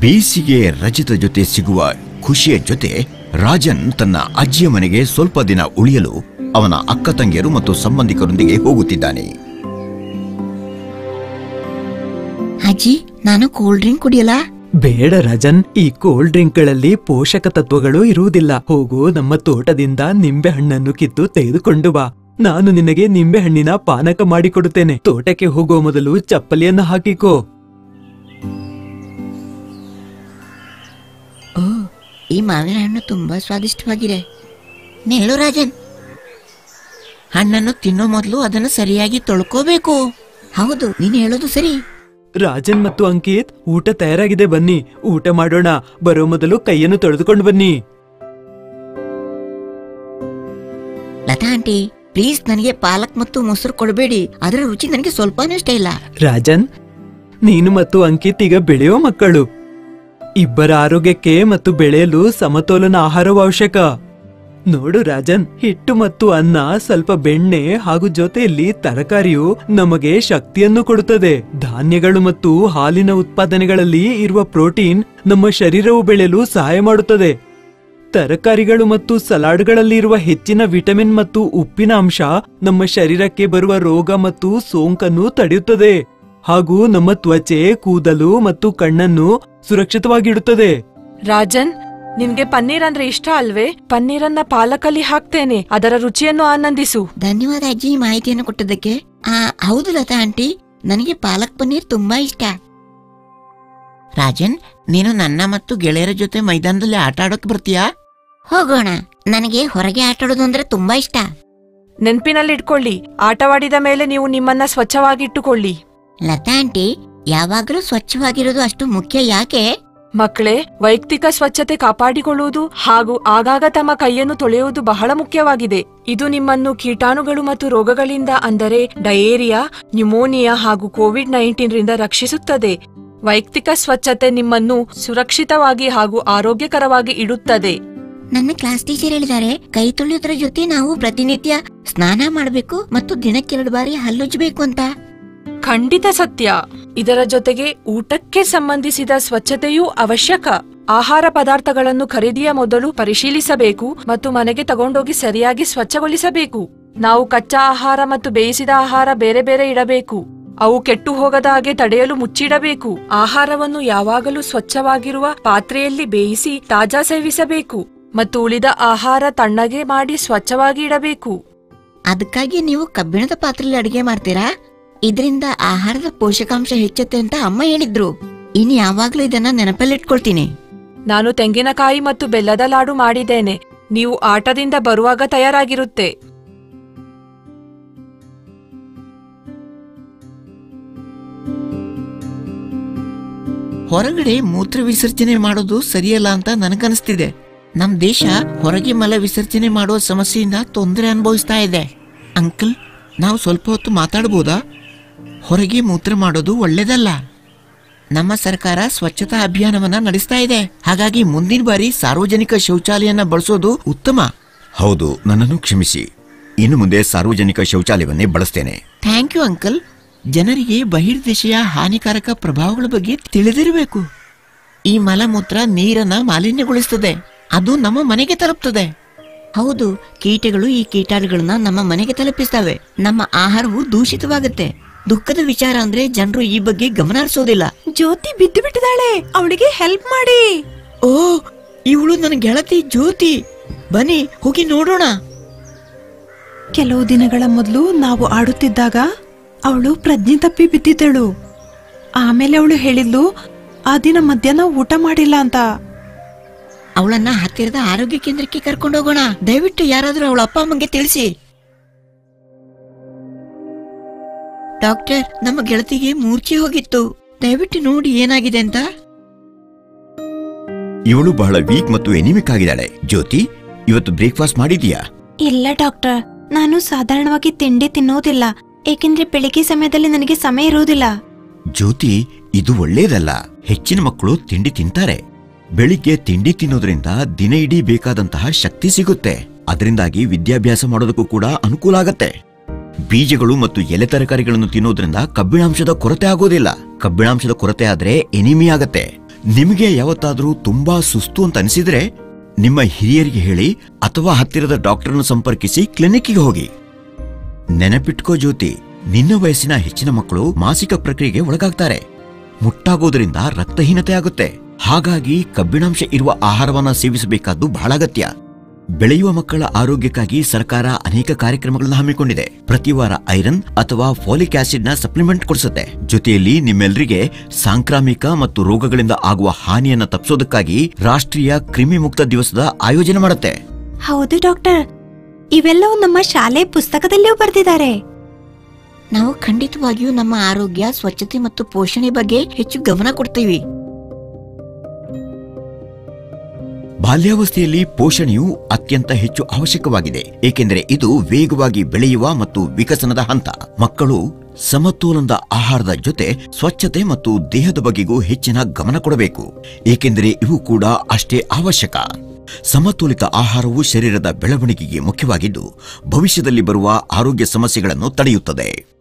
ಬೇಸಿಗೆ ರಜದ ಜೊತೆ ಸಿಗುವ ಖುಷಿಯ ಜೊತೆ ರಾಜನ್ ತನ್ನ ಅಜ್ಜಿಯ ಮನೆಗೆ ಸ್ವಲ್ಪ ದಿನ ಉಳಿಯಲು ಅವನ ಅಕ್ಕ ತಂಗಿಯರು ಮತ್ತು ಸಂಬಂಧಿಕರೊಂದಿಗೆ ಹೋಗುತ್ತಿದ್ದಾನೆ ಅಜ್ಜಿ ನಾನು ಕೋಲ್ಡ್ ಡ್ರಿಂಕ್ ಕುಡಿಯಲ್ಲ ಬೇಡ ರಾಜನ್ ಈ ಕೋಲ್ಡ್ ಡ್ರಿಂಕ್ಗಳಲ್ಲಿ ಪೋಷಕ ತತ್ವಗಳು ಇರುವುದಿಲ್ಲ ಹೋಗು ನಮ್ಮ ತೋಟದಿಂದ ನಿಂಬೆ ಹಣ್ಣನ್ನು ಕಿತ್ತು ತೆಗೆದುಕೊಂಡು ಬಾ ನಾನು ನಿನಗೆ ನಿಂಬೆ ಹಣ್ಣಿನ ಪಾನಕ ಮಾಡಿಕೊಡುತ್ತೇನೆ ತೋಟಕ್ಕೆ ಹೋಗುವ ಮೊದಲು ಚಪ್ಪಲಿಯನ್ನು ಹಾಕಿಕೋ ಓ ಈ ಮಾವಿನ ಹಣ್ಣು ತುಂಬಾ ಸ್ವಾದಿಷ್ಟವಾಗಿದೆ ನಿಲ್ಲು ರಾಜನ್ ಹಣ್ಣನ್ನು ತಿನ್ನೋ ಮೊದಲು ಅದನ್ನು ಸರಿಯಾಗಿ ತೊಳ್ಕೋಬೇಕು ಹೌದು ನೀನು ಹೇಳೋದು ಸರಿ ರಾಜನ್ ಮತ್ತು ಅಂಕಿತ್ ಊಟ ತಯಾರಾಗಿದೆ ಬನ್ನಿ ಊಟ ಮಾಡೋಣ ಬರೋ ಮೊದಲು ಕೈಯನ್ನು ತೊಳೆದುಕೊಂಡು ಬನ್ನಿ ಲತಾ ಆಂಟಿ ಪ್ಲೀಸ್ ನನಗೆ ಪಾಲಕ್ ಮತ್ತು ಮೊಸರು ಕೊಡಬೇಡಿ ಅದರ ರುಚಿ ನನಗೆ ಸ್ವಲ್ಪನೂ ಇಷ್ಟ ಇಲ್ಲ ರಾಜನ್ ನೀನು ಮತ್ತು ಅಂಕಿತ್ ಈಗ ಬೆಳೆಯೋ ಮಕ್ಕಳು ಇಬ್ಬರ ಆರೋಗ್ಯಕ್ಕೆ ಮತ್ತು ಬೆಳೆಯಲು ಸಮತೋಲನ ಆಹಾರವು ಅವಶ್ಯಕ ನೋಡು ರಾಜನ್ ಹಿಟ್ಟು ಮತ್ತು ಅನ್ನ ಸ್ವಲ್ಪ ಬೆಣ್ಣೆ ಹಾಗೂ ಜೊತೆಯಲ್ಲಿ ತರಕಾರಿಯು ನಮಗೆ ಶಕ್ತಿಯನ್ನು ಕೊಡುತ್ತದೆ ಧಾನ್ಯಗಳು ಮತ್ತು ಹಾಲಿನ ಉತ್ಪಾದನೆಗಳಲ್ಲಿ ಇರುವ ಪ್ರೋಟೀನ್ ನಮ್ಮ ಶರೀರವು ಬೆಳೆಯಲು ಸಹಾಯ ಮಾಡುತ್ತದೆ ತರಕಾರಿಗಳು ಮತ್ತು ಸಲಾಡ್ಗಳಲ್ಲಿ ಇರುವ ಹೆಚ್ಚಿನ ವಿಟಮಿನ್ ಮತ್ತು ಉಪ್ಪಿನ ಅಂಶ ನಮ್ಮ ಶರೀರಕ್ಕೆ ಬರುವ ರೋಗ ಮತ್ತು ಸೋಂಕನ್ನು ತಡೆಯುತ್ತದೆ ಹಾಗೂ ನಮ್ಮ ತ್ವಚೆ ಕೂದಲು ಮತ್ತು ಕಣ್ಣನ್ನು ಸುರಕ್ಷಿತವಾಗಿಡುತ್ತದೆ ರಾಜನ್ ನಿನ್ಗೆ ಪನ್ನೀರ್ ಅಂದ್ರೆ ಇಷ್ಟ ಅಲ್ವೇ ಪನ್ನೀರನ್ನ ಪಾಲಕಲ್ಲಿ ಹಾಕ್ತೇನೆ ಅದರ ರುಚಿಯನ್ನು ಆನಂದಿಸು ಧನ್ಯವಾದ ಅಜ್ಜಿ ಈ ಮಾಹಿತಿಯನ್ನು ಕೊಟ್ಟದಕ್ಕೆ ಆ ಹೌದು ಲತಾ ಆಂಟಿ ನನಗೆ ಪಾಲಕ್ ಪನ್ನೀರ್ ತುಂಬಾ ಇಷ್ಟ ರಾಜನ್ ನೀನು ನನ್ನ ಮತ್ತು ಗೆಳೆಯರ ಜೊತೆ ಮೈದಾನದಲ್ಲಿ ಆಟ ಆಡೋಕೆ ಬರ್ತೀಯಾ ಹೋಗೋಣ ನನಗೆ ಹೊರಗೆ ಆಟ ಆಡೋದು ಅಂದ್ರೆ ತುಂಬಾ ಇಷ್ಟ ನೆನ್ಪಿನಲ್ಲಿಟ್ಕೊಳ್ಳಿ ಆಟವಾಡಿದ ಮೇಲೆ ನೀವು ನಿಮ್ಮನ್ನ ಸ್ವಚ್ಛವಾಗಿಟ್ಟುಕೊಳ್ಳಿ ಲತಾ ಆಂಟಿ ಯಾವಾಗಲೂ ಸ್ವಚ್ಛವಾಗಿರೋದು ಅಷ್ಟು ಮುಖ್ಯ ಯಾಕೆ ಮಕ್ಕಳೇ ವೈಯಕ್ತಿಕ ಸ್ವಚ್ಛತೆ ಕಾಪಾಡಿಕೊಳ್ಳುವುದು ಹಾಗೂ ಆಗಾಗ ತಮ್ಮ ಕೈಯನ್ನು ತೊಳೆಯುವುದು ಬಹಳ ಮುಖ್ಯವಾಗಿದೆ ಇದು ನಿಮ್ಮನ್ನು ಕೀಟಾಣುಗಳು ಮತ್ತು ರೋಗಗಳಿಂದ ಅಂದರೆ ಡಯೇರಿಯಾ ನ್ಯುಮೋನಿಯಾ ಹಾಗೂ ಕೋವಿಡ್ ನೈನ್ಟೀನ್ ರಿಂದ ರಕ್ಷಿಸುತ್ತದೆ ವೈಯಕ್ತಿಕ ಸ್ವಚ್ಛತೆ ನಿಮ್ಮನ್ನು ಸುರಕ್ಷಿತವಾಗಿ ಹಾಗೂ ಆರೋಗ್ಯಕರವಾಗಿ ಇಡುತ್ತದೆ ನನ್ನ ಕ್ಲಾಸ್ ಟೀಚರ್ ಹೇಳಿದ್ದಾರೆ ಕೈ ತೊಳೆಯೋದ್ರ ಜೊತೆ ನಾವು ಪ್ರತಿನಿತ್ಯ ಸ್ನಾನ ಮಾಡಬೇಕು ಮತ್ತು ದಿನಕ್ಕೆರಡು ಬಾರಿ ಹಲ್ಲುಜ್ಜಬೇಕು ಅಂತ ಖಂಡಿತ ಸತ್ಯ ಇದರ ಜೊತೆಗೆ ಊಟಕ್ಕೆ ಸಂಬಂಧಿಸಿದ ಸ್ವಚ್ಛತೆಯೂ ಅವಶ್ಯಕ ಆಹಾರ ಪದಾರ್ಥಗಳನ್ನು ಖರೀದಿಯ ಮೊದಲು ಪರಿಶೀಲಿಸಬೇಕು ಮತ್ತು ಮನೆಗೆ ತಗೊಂಡೋಗಿ ಸರಿಯಾಗಿ ಸ್ವಚ್ಛಗೊಳಿಸಬೇಕು ನಾವು ಕಚ್ಚಾ ಆಹಾರ ಮತ್ತು ಬೇಯಿಸಿದ ಆಹಾರ ಬೇರೆ ಬೇರೆ ಇಡಬೇಕು ಅವು ಕೆಟ್ಟು ಹೋಗದ ಹಾಗೆ ತಡೆಯಲು ಮುಚ್ಚಿಡಬೇಕು ಆಹಾರವನ್ನು ಯಾವಾಗಲೂ ಸ್ವಚ್ಛವಾಗಿರುವ ಪಾತ್ರೆಯಲ್ಲಿ ಬೇಯಿಸಿ ತಾಜಾ ಸೇವಿಸಬೇಕು ಮತ್ತು ಉಳಿದ ಆಹಾರ ತಣ್ಣಗೆ ಮಾಡಿ ಸ್ವಚ್ಛವಾಗಿ ಇಡಬೇಕು ಅದಕ್ಕಾಗಿ ನೀವು ಕಬ್ಬಿಣದ ಪಾತ್ರೆಯಲ್ಲಿ ಅಡಿಗೆ ಮಾಡ್ತೀರಾ ಇದರಿಂದ ಆಹಾರದ ಪೋಷಕಾಂಶ ಹೆಚ್ಚುತ್ತೆ ಅಂತ ಅಮ್ಮ ಹೇಳಿದ್ರು ಇನ್ನು ಯಾವಾಗ್ಲೂ ಇದನ್ನ ನೆನಪಲ್ಲಿಟ್ಕೊಳ್ತೀನಿ ನಾನು ತೆಂಗಿನಕಾಯಿ ಮತ್ತು ಬೆಲ್ಲದ ಲಾಡು ಮಾಡಿದ್ದೇನೆ ನೀವು ಆಟದಿಂದ ಬರುವಾಗ ತಯಾರಾಗಿರುತ್ತೆ ಹೊರಗಡೆ ಮೂತ್ರ ವಿಸರ್ಜನೆ ಮಾಡೋದು ಸರಿಯಲ್ಲ ಅಂತ ನನಗನ್ನಿಸ್ತಿದೆ ನಮ್ ದೇಶ ಹೊರಗೆ ಮಲ ವಿಸರ್ಜನೆ ಮಾಡುವ ಸಮಸ್ಯೆಯಿಂದ ತೊಂದರೆ ಅನುಭವಿಸ್ತಾ ಇದೆ ಅಂಕಲ್ ನಾವು ಸ್ವಲ್ಪ ಹೊತ್ತು ಮಾತಾಡ್ಬೋದಾ ಹೊರಗೆ ಮೂತ್ರ ಮಾಡೋದು ಒಳ್ಳೇದಲ್ಲ ನಮ್ಮ ಸರ್ಕಾರ ಸ್ವಚ್ಛತಾ ಅಭಿಯಾನವನ್ನ ನಡೆಸ್ತಾ ಇದೆ ಹಾಗಾಗಿ ಮುಂದಿನ ಬಾರಿ ಸಾರ್ವಜನಿಕ ಶೌಚಾಲಯನ ಬಳಸೋದು ಉತ್ತಮ ಹೌದು ನನ್ನನ್ನು ಕ್ಷಮಿಸಿ ಇನ್ನು ಮುಂದೆ ಸಾರ್ವಜನಿಕ ಶೌಚಾಲಯವನ್ನೇ ಬಳಸ್ತೇನೆ ಥ್ಯಾಂಕ್ ಯು ಅಂಕಲ್ ಜನರಿಗೆ ಬಹಿರ್ದೇಶೀಯ ಹಾನಿಕಾರಕ ಪ್ರಭಾವಗಳ ಬಗ್ಗೆ ತಿಳಿದಿರಬೇಕು ಈ ಮಲಮೂತ್ರ ನೀರನ್ನ ಮಾಲಿನ್ಯಗೊಳಿಸುತ್ತದೆ ಅದು ನಮ್ಮ ಮನೆಗೆ ತಲುಪ್ತದೆ ಹೌದು ಕೀಟಗಳು ಈ ಕೀಟಾಣುಗಳನ್ನ ನಮ್ಮ ಮನೆಗೆ ತಲುಪಿಸ್ತವೆ ನಮ್ಮ ಆಹಾರವು ದೂಷಿತವಾಗುತ್ತೆ ದುಃಖದ ವಿಚಾರ ಅಂದ್ರೆ ಜನರು ಈ ಬಗ್ಗೆ ಗಮನ ಹರಿಸೋದಿಲ್ಲ ಜ್ಯೋತಿ ಬಿದ್ದು ಬಿಟ್ಟಿದ್ದಾಳೆ ಅವಳಿಗೆ ಹೆಲ್ಪ್ ಮಾಡಿ ಓ ಇವಳು ನನ್ನ ಗೆಳತಿ ಜ್ಯೋತಿ ಬನ್ನಿ ಹೋಗಿ ನೋಡೋಣ ಕೆಲವು ದಿನಗಳ ಮೊದಲು ನಾವು ಆಡುತ್ತಿದ್ದಾಗ ಅವಳು ಪ್ರಜ್ಞೆ ತಪ್ಪಿ ಬಿದ್ದಿದ್ದಳು ಆಮೇಲೆ ಅವಳು ಹೇಳಿದ್ಲು ಆ ದಿನ ಮಧ್ಯಾಹ್ನ ಊಟ ಮಾಡಿಲ್ಲ ಅಂತ ಅವಳನ್ನ ಹತ್ತಿರದ ಆರೋಗ್ಯ ಕೇಂದ್ರಕ್ಕೆ ಕರ್ಕೊಂಡು ಹೋಗೋಣ ದಯವಿಟ್ಟು ಯಾರಾದ್ರೂ ಅವಳ ಅಪ್ಪ ಅಮ್ಮಂಗೆ ತಿಳಿಸಿ ಡಾಕ್ಟರ್ ನಮ್ಮ ಗೆಳತಿಗೆ ಮೂರ್ಛೆ ಹೋಗಿತ್ತು ದಯವಿಟ್ಟು ನೋಡಿ ಏನಾಗಿದೆ ಅಂತ ಇವಳು ಬಹಳ ವೀಕ್ ಮತ್ತು ಎನಿಮಿಕ್ ಆಗಿದ್ದಾಳೆ ಜ್ಯೋತಿ ಇವತ್ತು ಬ್ರೇಕ್ಫಾಸ್ಟ್ ಮಾಡಿದ್ಯಾ ಇಲ್ಲ ಡಾಕ್ಟರ್ ನಾನು ಸಾಧಾರಣವಾಗಿ ತಿಂಡಿ ತಿನ್ನೋದಿಲ್ಲ ಏಕೆಂದ್ರೆ ಬೆಳಿಗ್ಗೆ ಸಮಯದಲ್ಲಿ ನನಗೆ ಸಮಯ ಇರುವುದಿಲ್ಲ ಜ್ಯೋತಿ ಇದು ಒಳ್ಳೇದಲ್ಲ ಹೆಚ್ಚಿನ ಮಕ್ಕಳು ತಿಂಡಿ ತಿಂತಾರೆ ಬೆಳಿಗ್ಗೆ ತಿಂಡಿ ತಿನ್ನೋದ್ರಿಂದ ದಿನ ಇಡೀ ಬೇಕಾದಂತಹ ಶಕ್ತಿ ಸಿಗುತ್ತೆ ಅದರಿಂದಾಗಿ ವಿದ್ಯಾಭ್ಯಾಸ ಮಾಡೋದಕ್ಕೂ ಕೂಡ ಅನುಕೂಲ ಆಗತ್ತೆ ಬೀಜಗಳು ಮತ್ತು ಎಲೆ ತರಕಾರಿಗಳನ್ನು ತಿನ್ನೋದ್ರಿಂದ ಕಬ್ಬಿಣಾಂಶದ ಕೊರತೆ ಆಗೋದಿಲ್ಲ ಕಬ್ಬಿಣಾಂಶದ ಕೊರತೆ ಆದ್ರೆ ಎನಿಮಿ ಆಗತ್ತೆ ನಿಮಗೆ ಯಾವತ್ತಾದ್ರೂ ತುಂಬಾ ಸುಸ್ತು ಅಂತ ಅನಿಸಿದ್ರೆ ನಿಮ್ಮ ಹಿರಿಯರಿಗೆ ಹೇಳಿ ಅಥವಾ ಹತ್ತಿರದ ಡಾಕ್ಟರ್ನ ಸಂಪರ್ಕಿಸಿ ಕ್ಲಿನಿಕ್ಗೆ ಹೋಗಿ ನೆನಪಿಟ್ಕೋ ಜ್ಯೋತಿ ನಿನ್ನ ವಯಸ್ಸಿನ ಹೆಚ್ಚಿನ ಮಕ್ಕಳು ಮಾಸಿಕ ಪ್ರಕ್ರಿಯೆಗೆ ಒಳಗಾಗ್ತಾರೆ ಮುಟ್ಟಾಗೋದ್ರಿಂದ ರಕ್ತಹೀನತೆ ಆಗುತ್ತೆ ಹಾಗಾಗಿ ಕಬ್ಬಿಣಾಂಶ ಇರುವ ಆಹಾರವನ್ನ ಸೇವಿಸಬೇಕಾದ್ದು ಬಹಳ ಅಗತ್ಯ ಬೆಳೆಯುವ ಮಕ್ಕಳ ಆರೋಗ್ಯಕ್ಕಾಗಿ ಸರ್ಕಾರ ಅನೇಕ ಕಾರ್ಯಕ್ರಮಗಳನ್ನು ಹಮ್ಮಿಕೊಂಡಿದೆ ಪ್ರತಿ ವಾರ ಐರನ್ ಅಥವಾ ಫಾಲಿಕ್ ಆಸಿಡ್ ನ ಸಪ್ಲಿಮೆಂಟ್ ಕೊಡಿಸುತ್ತೆ ಜೊತೆಯಲ್ಲಿ ನಿಮ್ಮೆಲ್ಲರಿಗೆ ಸಾಂಕ್ರಾಮಿಕ ಮತ್ತು ರೋಗಗಳಿಂದ ಆಗುವ ಹಾನಿಯನ್ನ ತಪ್ಪಿಸೋದಕ್ಕಾಗಿ ರಾಷ್ಟ್ರೀಯ ಕ್ರಿಮಿ ಮುಕ್ತ ದಿವಸದ ಆಯೋಜನೆ ಮಾಡುತ್ತೆ ಹೌದು ಡಾಕ್ಟರ್ ಇವೆಲ್ಲವೂ ನಮ್ಮ ಶಾಲೆ ಪುಸ್ತಕದಲ್ಲಿಯೂ ಬರೆದಿದ್ದಾರೆ ನಾವು ಖಂಡಿತವಾಗಿಯೂ ನಮ್ಮ ಆರೋಗ್ಯ ಸ್ವಚ್ಛತೆ ಮತ್ತು ಪೋಷಣೆ ಬಗ್ಗೆ ಹೆಚ್ಚು ಗಮನ ಕೊಡ್ತೀವಿ ಬಾಲ್ಯಾವಸ್ಥೆಯಲ್ಲಿ ಪೋಷಣೆಯು ಅತ್ಯಂತ ಹೆಚ್ಚು ಅವಶ್ಯಕವಾಗಿದೆ ಏಕೆಂದರೆ ಇದು ವೇಗವಾಗಿ ಬೆಳೆಯುವ ಮತ್ತು ವಿಕಸನದ ಹಂತ ಮಕ್ಕಳು ಸಮತೋಲನದ ಆಹಾರದ ಜೊತೆ ಸ್ವಚ್ಛತೆ ಮತ್ತು ದೇಹದ ಬಗೆಗೂ ಹೆಚ್ಚಿನ ಗಮನ ಕೊಡಬೇಕು ಏಕೆಂದರೆ ಇವು ಕೂಡ ಅಷ್ಟೇ ಅವಶ್ಯಕ ಸಮತೋಲಿತ ಆಹಾರವು ಶರೀರದ ಬೆಳವಣಿಗೆಗೆ ಮುಖ್ಯವಾಗಿದ್ದು ಭವಿಷ್ಯದಲ್ಲಿ ಬರುವ ಆರೋಗ್ಯ ಸಮಸ್ಯೆಗಳನ್ನು ತಡೆಯುತ್ತದೆ